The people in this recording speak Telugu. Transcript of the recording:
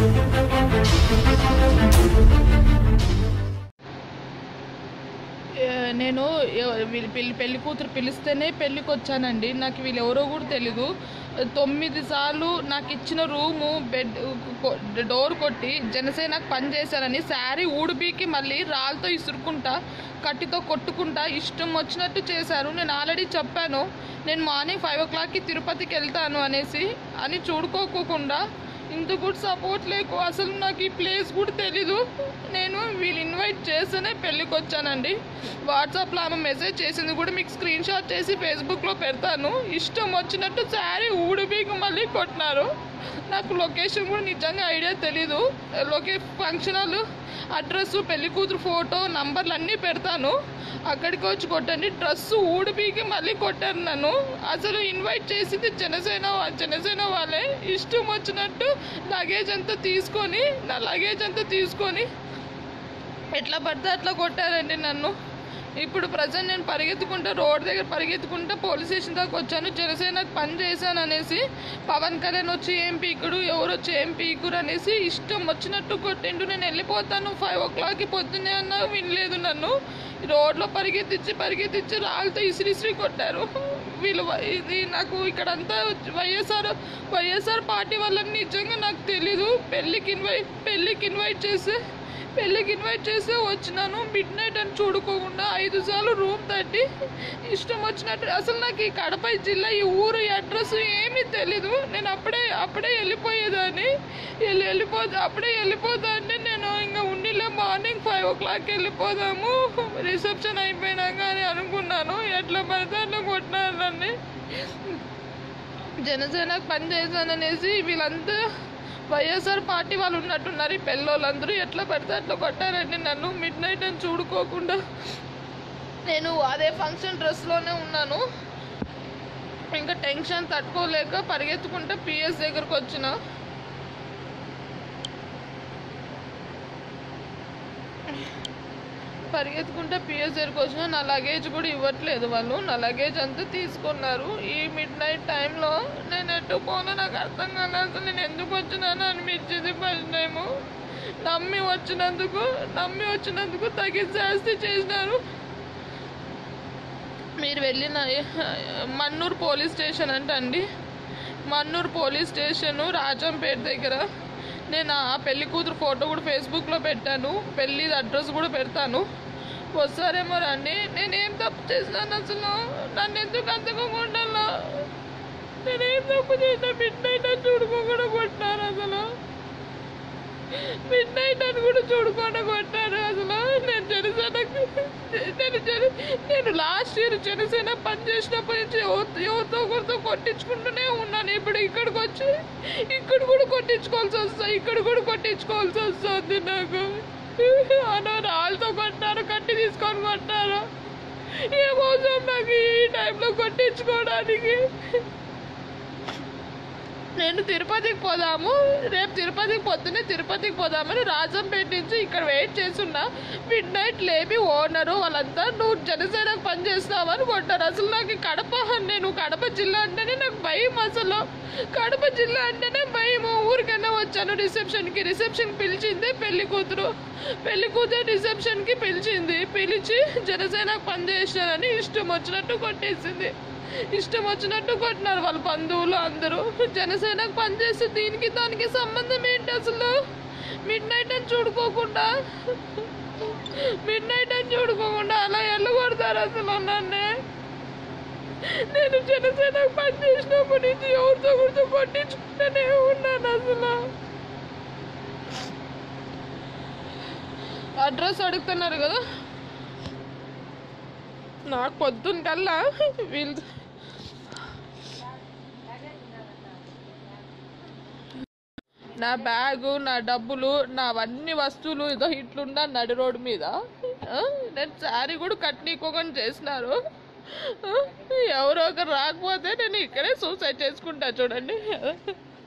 ఏ, నేను ఎ- వీళ్ళ పెళ్లి పెళ్లి కూతురు పిలిస్తేనే పెళ్ళికి వచ్చానండి నాకు వీళ్ళు ఎవరో కూడా తెలీదు తొమ్మిది సార్లు నాకు ఇచ్చిన రూము బెడ్ కొ- డోర్ కొట్టి జనసేనకు పని చేశానని శారీ ఊడిపీకి మళ్ళీ రాళ్ళతో ఇసురుకుంటా కట్టితో కొట్టుకుంటా ఇష్టం వచ్చినట్టు చేశారు నేను ఆల్రెడీ చెప్పాను నేను మార్నింగ్ ఫైవ్ ఓ క్లాక్కి తిరుపతికి వెళ్తాను అనేసి అని చూడుకోకుండా ఇంత కూడా సపోర్ట్ లేకు అసలు నాకు ఈ ప్లేస్ కూడా తెలీదు నేను వీళ్ళు ఇన్వైట్ చేస్తేనే పెళ్ళికి వచ్చానండి వాట్సాప్లో ఆమె మెసేజ్ చేసింది కూడా మీకు స్క్రీన్ షాట్ చేసి ఫేస్బుక్లో పెడతాను ఇష్టం వచ్చినట్టు శారీ ఊడిపీకి మళ్ళీ కొట్టినారు నాకు లొకేషన్ కూడా నిజంగా ఐడియా తెలీదు లొకే ఫంక్షన్ హాల్ అడ్రస్ పెళ్లి కూతురు ఫోటో నంబర్లు అన్నీ పెడతాను అక్కడికి వచ్చి కొట్టండి డ్రెస్ ఊడిపీకి మళ్ళీ కొట్టారు నన్ను అసలు ఇన్వైట్ చేసింది జనసేన వా- జనసేన వాళ్ళే ఇష్టం వచ్చినట్టు లగేజ్ అంతా తీసుకొని నా లగేజ్ అంతా తీసుకొని ఎట్లా పడితే అట్లా కొట్టారండి నన్ను ఇప్పుడు ప్రజెంట్ నేను పరిగెత్తుకుంటా రోడ్ దగ్గర పరిగెత్తుకుంటా పోలీస్ స్టేషన్ దాకా వచ్చాను జనసేనకు పని చేశాను అనేసి పవన్ కళ్యాణ్ వచ్చి ఏం పీకుడు ఎవరు వచ్చి ఏం పీకురు అనేసి ఇష్టం వచ్చినట్టు కొట్టిండు నేను వెళ్ళిపోతాను ఫైవ్ ఓ క్లాక్కి పొద్దున్నే అన్నా వినలేదు నన్ను రోడ్లో పరిగెత్తించి పరిగెత్తించి రాళ్ళతో ఇసిరి ఇసిరి కొట్టారు వీళ్ళు వ- ఇది నాకు ఇక్కడంతా వైఎస్ఆర్ వైఎస్ఆర్ పార్టీ వాళ్ళని నిజంగా నాకు తెలీదు పెళ్ళికి ఇన్వైట్ పెళ్ళికి ఇన్వైట్ చేసి పెళ్ళికి ఇన్వైట్ చేస్తే వచ్చినాను మిడ్ నైట్ అని చూడుకోకుండా ఐదు సార్లు రూమ్ తట్టి ఇష్టం వచ్చినట్టు అసలు నాకు ఈ కడప జిల్లా ఈ ఊరు ఈ అడ్రస్ ఏమీ తెలీదు నేను అప్పుడే అప్పుడే వెళ్ళిపోయేదాన్ని వెళ్ళి వెళ్ళిపో అప్పుడే వెళ్ళిపోదాన్ని నేను ఇంకా ఉండిలే మార్నింగ్ ఫైవ్ ఓ క్లాక్ వెళ్ళిపోదాము రిసెప్షన్ అయిపోయినాక అని అనుకున్నాను ఎట్లా పడితే అట్లా కొట్టినారు నన్ను జనసేనకు పని చేశాననేసి వీళ్ళంతా వైఎస్ఆర్ పార్టీ వాళ్ళు ఉన్నట్టున్నారు ఈ పెళ్ళోళ్ళందరూ ఎట్లా పడితే అట్లా కొట్టారండి నన్ను మిడ్ నైట్ అని చూడుకోకుండా నేను అదే ఫంక్షన్ డ్రెస్లోనే ఉన్నాను ఇంకా టెన్షన్ తట్టుకోలేక పరిగెత్తుకుంటే పిఎస్ దగ్గరకు వచ్చిన పరిగెత్తుకుంటే పిఎస్ దగ్గరకు వచ్చిన నా లగేజ్ కూడా ఇవ్వట్లేదు వాళ్ళు నా లగేజ్ అంతా తీసుకున్నారు ఈ మిడ్ నైట్ టైంలో నేను ఎటు పోనో నాకు అర్థం కాలేదు అసలు నేను ఎందుకు వచ్చినానో అనిపించింది ఫస్ట్ టైము నమ్మి వచ్చినందుకు నమ్మి వచ్చినందుకు తగిన శాస్తి చేసినారు మీరు వెళ్ళిన మన్నూరు పోలీస్ స్టేషన్ అంట అండి మన్నూరు పోలీస్ స్టేషను రాజంపేట దగ్గర నేను ఆ పెళ్లి కూతురు ఫోటో కూడా ఫేస్బుక్లో పెట్టాను పెళ్ళి అడ్రస్ కూడా పెడతాను వస్తారేమో రండి నేనేం తప్పు చేసినాను అసలు నన్ను ఎందుకు అంతకుండా నేనేం తప్పు చేసినా మిడ్ నైట్ అని చూడుకోకుండా కొట్టారు అసలు మిడ్ నైట్ అని కూడా చూడకుండా కొట్టారు అసలు నేను జనసేనకు నేను జన నేను లాస్ట్ ఇయర్ జనసేన పని చేసినప్పటి నుంచి ఎవరితో ఎవరితో ఒకరితో కొట్టించుకుంటూనే ఉన్నాను ఇప్పుడు ఇక్కడికి వచ్చి ఇక్కడ కూడా కొట్టించుకోవాల్సి వస్తుంది ఇక్కడ కూడా కొట్టించుకోవాల్సి వస్తుంది నాకు అన్న రాళ్ళతో కొట్టారు కట్టి తీసుకొని కొట్టారు ఏమోసం నాకు ఈ టైంలో కొట్టించుకోవడానికి నేను తిరుపతికి పోదాము రేపు తిరుపతికి పొద్దున్నే తిరుపతికి పోదామని రాజంపేట నుంచి ఇక్కడ వెయిట్ చేస్తున్నా మిడ్ నైట్ లేపి ఓనరు వాళ్ళంతా నువ్వు జనసేనకు పని చేస్తావని కొట్టారు అసలు నాకు ఈ కడప నేను కడప జిల్లా అంటేనే నాకు భయం అసలు కడప జిల్లా అంటేనే భయం ఊరికైనా వచ్చాను రిసెప్షన్కి రిసెప్షన్ పిలిచింది పెళ్లి కూతురు పెళ్లి కూతురు రిసెప్షన్కి పిలిచింది పిలిచి జనసేనకు పని చేసినానని ఇష్టం వచ్చినట్టు కొట్టేసింది ఇష్టం వచ్చినట్టు కొట్టినారు వాళ్ళ బంధువులు అందరూ జనసేనకు పనిచేస్తే దీనికి దానికి సంబంధం ఏంటి అసలు మిడ్ నైట్ అని చూడుకోకుండా మిడ్ నైట్ అని చూడుకోకుండా అలా ఎల్లగొడతారు అసలు నన్నే నేను జనసేనకు పని చేసినప్పటి నుంచి ఎవరితో గురితో కొట్టించుకుంటూనే ఉన్నాను అసలు అడ్రస్ అడుగుతున్నారు కదా నాకు పొద్దున్న కల్లా వీళ్ళు నా బ్యాగు నా డబ్బులు నావన్నీ వస్తువులు ఇదో ఇట్లున్నా నడి రోడ్డు మీద ఆ, నేను శారీ కూడా కట్నీకోకుండా చేసినారు ఆ, ఎవరో ఒకరు రాకపోతే నేను ఇక్కడే సూసైడ్ చేసుకుంటా చూడండి